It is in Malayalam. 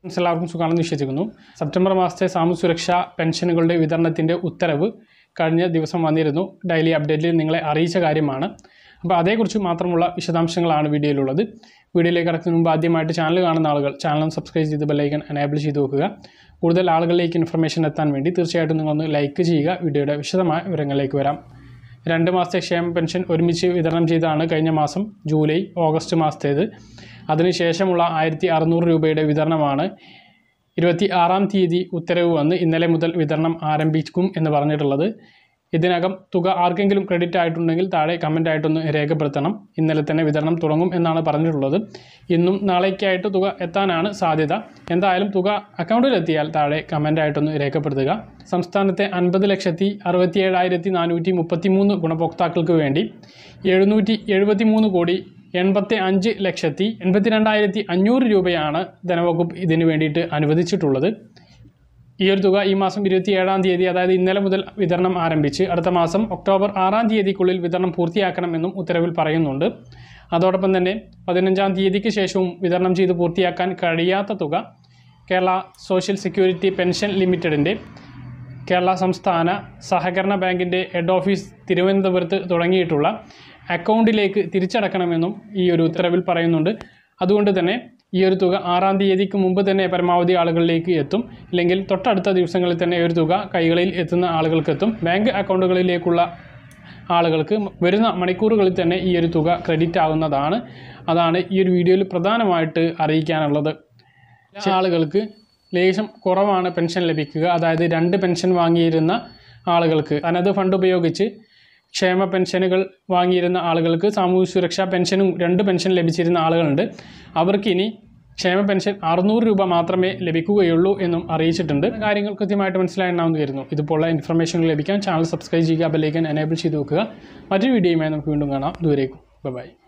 ഫ്രണ്ട്സ് എല്ലാവർക്കും സുഖമാണെന്ന് വിശ്വസിക്കുന്നു സെപ്റ്റംബർ മാസത്തെ സാമൂഹ്യ സുരക്ഷാ പെൻഷനുകളുടെ വിതരണത്തിൻ്റെ ഉത്തരവ് കഴിഞ്ഞ ദിവസം വന്നിരുന്നു ഡെയിലി അപ്ഡേറ്റിൽ നിങ്ങളെ അറിയിച്ച കാര്യമാണ് അപ്പോൾ അതേക്കുറിച്ച് മാത്രമുള്ള വിശദാംശങ്ങളാണ് വീഡിയോയിലുള്ളത് വീഡിയോയിലേക്ക് കടക്കുന്നതിന് മുമ്പ് ആദ്യമായിട്ട് ചാനൽ കാണുന്ന ആളുകൾ ചാനൽ സബ്സ്ക്രൈബ് ചെയ്ത് ബെല്ലൈക്കൻ എനേബിൾ ചെയ്ത് വെക്കുക കൂടുതൽ ആളുകളിലേക്ക് ഇൻഫർമേഷൻ എത്താൻ വേണ്ടി തീർച്ചയായിട്ടും നിങ്ങളൊന്ന് ലൈക്ക് ചെയ്യുക വീഡിയോയുടെ വിശദമായ വിവരങ്ങളിലേക്ക് വരാം രണ്ട് മാസത്തെ ക്ഷേമ പെൻഷൻ ഒരുമിച്ച് വിതരണം ചെയ്തതാണ് കഴിഞ്ഞ മാസം ജൂലൈ ഓഗസ്റ്റ് മാസത്തേത് അതിനുശേഷമുള്ള ആയിരത്തി അറുന്നൂറ് രൂപയുടെ വിതരണമാണ് ഇരുപത്തി ആറാം തീയതി ഉത്തരവ് വന്ന് ഇന്നലെ മുതൽ വിതരണം ആരംഭിക്കും എന്ന് പറഞ്ഞിട്ടുള്ളത് ഇതിനകം തുക ആർക്കെങ്കിലും ക്രെഡിറ്റ് ആയിട്ടുണ്ടെങ്കിൽ താഴെ കമൻ്റ് ആയിട്ടൊന്ന് രേഖപ്പെടുത്തണം ഇന്നലെ തന്നെ വിതരണം തുടങ്ങും എന്നാണ് പറഞ്ഞിട്ടുള്ളത് ഇന്നും നാളേക്കായിട്ട് തുക എത്താനാണ് സാധ്യത എന്തായാലും തുക അക്കൗണ്ടിലെത്തിയാൽ താഴെ കമൻ്റ് ആയിട്ടൊന്ന് രേഖപ്പെടുത്തുക സംസ്ഥാനത്തെ അൻപത് ലക്ഷത്തി അറുപത്തി ഏഴായിരത്തി നാനൂറ്റി മുപ്പത്തി മൂന്ന് ഗുണഭോക്താക്കൾക്ക് വേണ്ടി എഴുന്നൂറ്റി എഴുപത്തി മൂന്ന് കോടി എൺപത്തി അഞ്ച് ലക്ഷത്തി എൺപത്തി രണ്ടായിരത്തി അഞ്ഞൂറ് രൂപയാണ് ധനവകുപ്പ് ഇതിനു വേണ്ടിയിട്ട് അനുവദിച്ചിട്ടുള്ളത് ഈ ഒരു തുക ഈ മാസം ഇരുപത്തി ഏഴാം തീയതി അതായത് ഇന്നലെ മുതൽ വിതരണം ആരംഭിച്ച് അടുത്ത മാസം ഒക്ടോബർ ആറാം തീയതിക്കുള്ളിൽ വിതരണം പൂർത്തിയാക്കണമെന്നും ഉത്തരവിൽ പറയുന്നുണ്ട് അതോടൊപ്പം തന്നെ പതിനഞ്ചാം തീയതിക്ക് ശേഷവും വിതരണം ചെയ്ത് പൂർത്തിയാക്കാൻ കഴിയാത്ത തുക കേരള സോഷ്യൽ സെക്യൂരിറ്റി പെൻഷൻ ലിമിറ്റഡിൻ്റെ കേരള സംസ്ഥാന സഹകരണ ബാങ്കിൻ്റെ ഹെഡ് ഓഫീസ് തിരുവനന്തപുരത്ത് തുടങ്ങിയിട്ടുള്ള അക്കൗണ്ടിലേക്ക് തിരിച്ചടക്കണമെന്നും ഈ ഒരു ഉത്തരവിൽ പറയുന്നുണ്ട് അതുകൊണ്ട് തന്നെ ഈ ഒരു തുക ആറാം തീയതിക്ക് മുമ്പ് തന്നെ പരമാവധി ആളുകളിലേക്ക് എത്തും ഇല്ലെങ്കിൽ തൊട്ടടുത്ത ദിവസങ്ങളിൽ തന്നെ ഈ ഒരു തുക കൈകളിൽ എത്തുന്ന ആളുകൾക്ക് എത്തും ബാങ്ക് അക്കൗണ്ടുകളിലേക്കുള്ള ആളുകൾക്ക് വരുന്ന മണിക്കൂറുകളിൽ തന്നെ ഈ ഒരു തുക ക്രെഡിറ്റ് ആകുന്നതാണ് അതാണ് ഈ ഒരു വീഡിയോയിൽ പ്രധാനമായിട്ട് അറിയിക്കാനുള്ളത് ചില ആളുകൾക്ക് ലേശം കുറവാണ് പെൻഷൻ ലഭിക്കുക അതായത് രണ്ട് പെൻഷൻ വാങ്ങിയിരുന്ന ആളുകൾക്ക് തനത് ഫണ്ട് ഉപയോഗിച്ച് ക്ഷേമ പെൻഷനുകൾ വാങ്ങിയിരുന്ന ആളുകൾക്ക് സാമൂഹ്യ സുരക്ഷാ പെൻഷനും രണ്ട് പെൻഷൻ ലഭിച്ചിരുന്ന ആളുകളുണ്ട് അവർക്കിനി ക്ഷേമ പെൻഷൻ അറുന്നൂറ് രൂപ മാത്രമേ ലഭിക്കുകയുള്ളൂ എന്നും അറിയിച്ചിട്ടുണ്ട് കാര്യങ്ങൾ കൃത്യമായിട്ട് മനസ്സിലായെന്നാവുന്ന വരുന്നു ഇതുപോലുള്ള ഇൻഫർമേഷനുകൾ ലഭിക്കാൻ ചാനൽ സബ്സ്ക്രൈബ് ചെയ്യുക ബെല്ലൈക്കൻ എനേബിൾ ചെയ്ത് വെക്കുക മറ്റൊരു വീഡിയോയുമായി നമുക്ക് വീണ്ടും കാണാം ദൂരേക്കും ബൈ